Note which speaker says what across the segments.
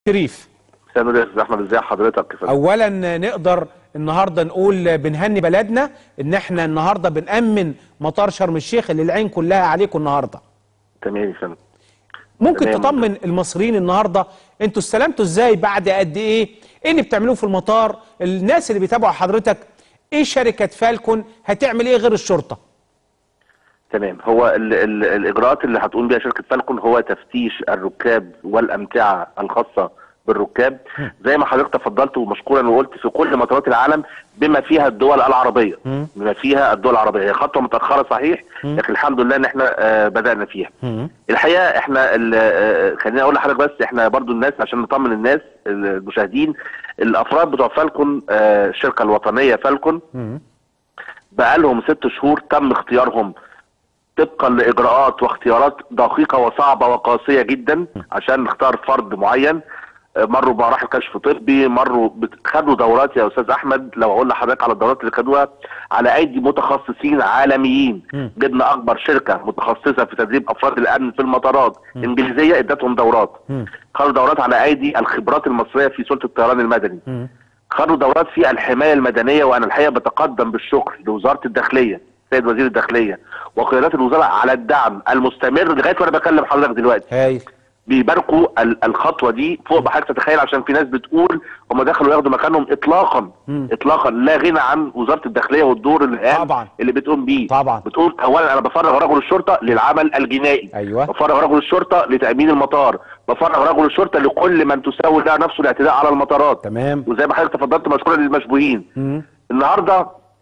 Speaker 1: شريف
Speaker 2: مساء النور يا استاذ احمد ازي حضرتك يا فندم؟
Speaker 1: اولا نقدر النهارده نقول بنهني بلدنا ان احنا النهارده بنامن مطار شرم الشيخ اللي العين كلها عليكم النهارده
Speaker 2: تمام يا فندم
Speaker 1: ممكن
Speaker 2: تمام.
Speaker 1: تطمن المصريين النهارده انتوا استلمتوا ازاي بعد قد ايه ايه اللي بتعملوه في المطار الناس اللي بيتابعوا حضرتك ايه شركه فالكون هتعمل ايه غير الشرطه
Speaker 2: تمام هو ال ال الاجراءات اللي هتقوم بها شركه فالكون هو تفتيش الركاب والامتعه الخاصه بالركاب زي ما حضرتك تفضلت ومشكورا وقلت في كل مطارات العالم بما فيها الدول العربيه بما فيها الدول العربيه هي خطوه متاخره صحيح لكن الحمد لله ان احنا آه بدانا فيها الحقيقه احنا ال- آه، خليني اقول لحضرتك بس احنا برضو الناس عشان نطمن الناس المشاهدين الافراد بتوع فالكون آه، الشركه الوطنيه فالكون بقالهم ست شهور تم اختيارهم طبقا لاجراءات واختيارات دقيقه وصعبه وقاسيه جدا عشان نختار فرد معين آه، مروا بمراحل كشف طبي مروا بت- خدوا دورات يا استاذ احمد لو اقول لحضرتك على الدورات اللي خدوها على ايدي متخصصين عالميين جبنا اكبر شركه متخصصه في تدريب افراد الامن في المطارات انجليزيه ادتهم دورات خدوا دورات على ايدي الخبرات المصريه في سلطه الطيران المدني خدوا دورات في الحمايه المدنيه وانا الحقيقه بتقدم بالشكر لوزاره الداخليه سيد وزير الداخليه وقيادات الوزاره على الدعم المستمر لغايه وانا بكلم حضرتك دلوقتي
Speaker 1: هايل
Speaker 2: بيباركوا ال- الخطوه دي فوق ما حضرتك تتخيل عشان في ناس بتقول هم دخلوا ياخدوا مكانهم اطلاقا اطلاقا لا غنى عن وزاره الداخليه والدور الهام
Speaker 1: طبعاً.
Speaker 2: اللي بتقوم بيه
Speaker 1: طبعاً.
Speaker 2: بتقول اولا انا بفرغ رجل الشرطه للعمل الجنائي
Speaker 1: أيوة.
Speaker 2: بفرغ رجل الشرطه لتامين المطار بفرغ رجل الشرطه لكل من تساوي لها نفسه الاعتداء على المطارات
Speaker 1: تمام.
Speaker 2: وزي ما حضرتك تفضلت مشكورا للمشبوهين النهارده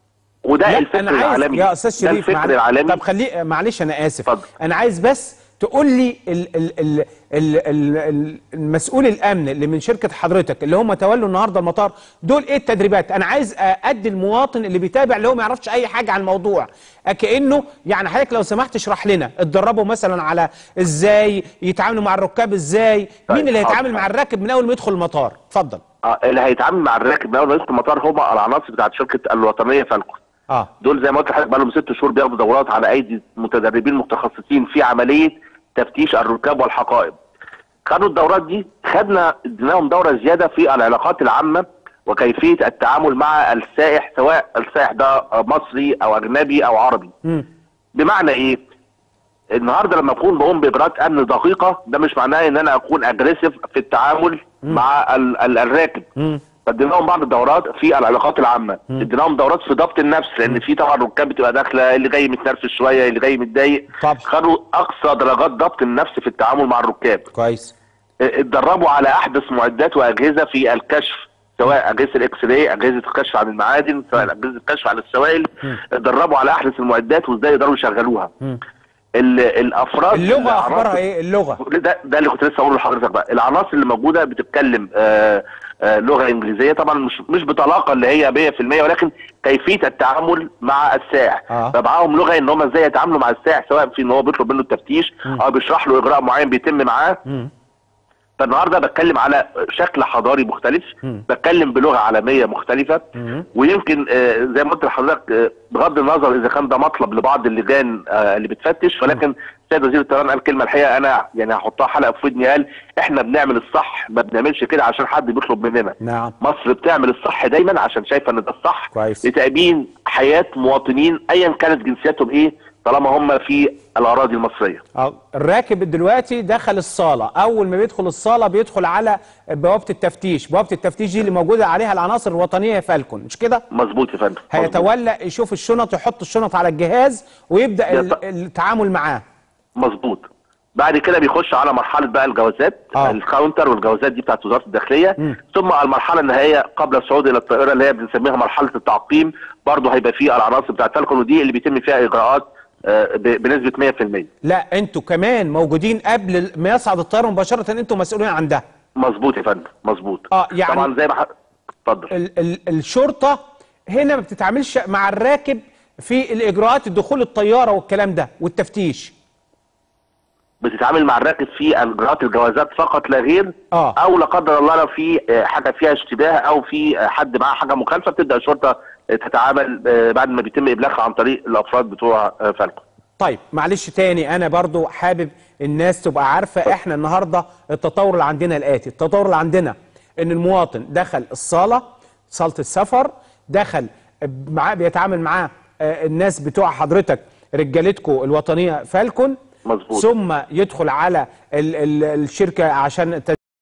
Speaker 2: وده
Speaker 1: لا
Speaker 2: الفكر
Speaker 1: انا عايز
Speaker 2: العالمي
Speaker 1: يا استاذ
Speaker 2: ده
Speaker 1: شريف
Speaker 2: الفكر
Speaker 1: معلش-
Speaker 2: العالمي
Speaker 1: طب خليه معلش انا اسف
Speaker 2: اتفضل.
Speaker 1: انا عايز بس تقول لي ال ال ال ال ال ال المسؤول الامن اللي من شركه حضرتك اللي هم تولوا النهارده المطار دول ايه التدريبات انا عايز ادي المواطن اللي بيتابع اللي هو ما يعرفش اي حاجه عن الموضوع كانه يعني حضرتك لو سمحت اشرح لنا اتدربوا مثلا على ازاي يتعاملوا مع الركاب ازاي
Speaker 2: طيب،
Speaker 1: مين اللي
Speaker 2: حاضر،
Speaker 1: هيتعامل مع
Speaker 2: حاضر.
Speaker 1: الراكب من اول ما يدخل المطار اتفضل
Speaker 2: آه، اللي هيتعامل مع الراكب من اول ما يدخل المطار هم العناصر بتاعت شركه الوطنيه فالكون
Speaker 1: اه
Speaker 2: دول زي ما قلت لحضرتك بقالهم ست شهور بياخدوا دورات على ايدي متدربين متخصصين في عمليه تفتيش الركاب والحقائب. خدوا الدورات دي خدنا اديناهم دوره زياده في العلاقات العامه وكيفيه التعامل مع السائح سواء السائح ده مصري او اجنبي او عربي. بمعنى ايه؟ النهارده لما اكون بقوم باجراءات امن دقيقه ده مش معناه ان انا اكون اجريسيف في التعامل مع ال ال الراكب فاديناهم بعض الدورات في العلاقات العامه اديناهم دورات في ضبط النفس لان في طبعا ركاب بتبقى داخله اللي جاي متنرفز شويه اللي جاي متضايق
Speaker 1: طبعا.
Speaker 2: خدوا اقصى درجات ضبط النفس في التعامل مع الركاب
Speaker 1: كويس
Speaker 2: اه، اتدربوا على احدث معدات واجهزه في الكشف سواء اجهزه الاكس راي اجهزه الكشف عن المعادن سواء اجهزه الكشف عن السوائل اتدربوا على احدث المعدات وازاي يقدروا يشغلوها ال- الافراد
Speaker 1: اللغه
Speaker 2: العناصر-
Speaker 1: اخبارها ايه اللغه
Speaker 2: ده ده اللي كنت لسه اقوله لحضرتك بقى العناصر اللي موجوده بتتكلم آه آه لغه انجليزيه طبعا مش مش بطلاقه اللي هي 100% ولكن كيفيه التعامل مع السائح
Speaker 1: آه.
Speaker 2: فمعاهم لغه ان هم ازاي يتعاملوا مع السائح سواء في ان هو بيطلب منه التفتيش او بيشرح له اجراء معين بيتم معاه فالنهارده بتكلم على شكل حضاري مختلف بتكلم بلغه عالميه مختلفه ويمكن آه، زي ما قلت لحضرتك آه، بغض النظر اذا كان ده مطلب لبعض اللجان آه، اللي بتفتش ولكن السيد وزير الطيران قال كلمه الحقيقه انا يعني هحطها حلقه في ودني قال احنا بنعمل الصح ما بنعملش كده عشان حد بيطلب مننا
Speaker 1: نعم.
Speaker 2: مصر بتعمل الصح دايما عشان شايفه ان ده الصح
Speaker 1: كويس.
Speaker 2: لتأمين حياه مواطنين ايا كانت جنسياتهم ايه طالما هم في الاراضي المصريه
Speaker 1: اه الراكب دلوقتي دخل الصالة أول ما بيدخل الصالة بيدخل على بوابة التفتيش بوابة التفتيش دي اللي موجودة عليها العناصر الوطنية فالكون مش كده؟
Speaker 2: مظبوط يا فندم مظبوط.
Speaker 1: هيتولى يشوف الشنط يحط الشنط على الجهاز ويبدأ
Speaker 2: يا
Speaker 1: ال-
Speaker 2: ط-
Speaker 1: التعامل معاه
Speaker 2: مظبوط بعد كده بيخش على مرحله بقى الجوازات
Speaker 1: آه.
Speaker 2: آه. الكاونتر والجوازات دي بتاعت وزاره الداخليه ثم المرحله النهائيه قبل الصعود الى الطائره اللي هي بنسميها مرحله التعقيم برضه هيبقى فيه العناصر بتاعت فالكون ودي اللي بيتم فيها اجراءات آه، ب- بنسبه 100%
Speaker 1: لا انتوا كمان موجودين قبل ال- ما يصعد الطيارة مباشرة انتوا مسؤولين عن ده
Speaker 2: مظبوط يا فندم مظبوط
Speaker 1: آه، يعني-
Speaker 2: طبعا زي ما ح- اتفضل
Speaker 1: ال ال الشرطة هنا ما بتتعاملش مع الراكب في الإجراءات الدخول الطيارة والكلام ده والتفتيش
Speaker 2: بتتعامل مع الراكب في اجراءات الجوازات فقط لا غير
Speaker 1: آه.
Speaker 2: او لا قدر الله لو في آه، حاجه فيها اشتباه او في آه، حد معاه حاجه مخالفه بتبدا الشرطه آه، تتعامل آه، بعد ما بيتم ابلاغها عن طريق الافراد بتوع آه، فالكون
Speaker 1: طيب معلش تاني انا برضو حابب الناس تبقى عارفه احنا النهارده التطور اللي عندنا الاتي التطور اللي عندنا ان المواطن دخل الصاله صاله السفر دخل معاه بيتعامل معاه آه، الناس بتوع حضرتك رجالتكو الوطنيه فالكون
Speaker 2: مظبوط.
Speaker 1: ثم يدخل على ال ال الشركه عشان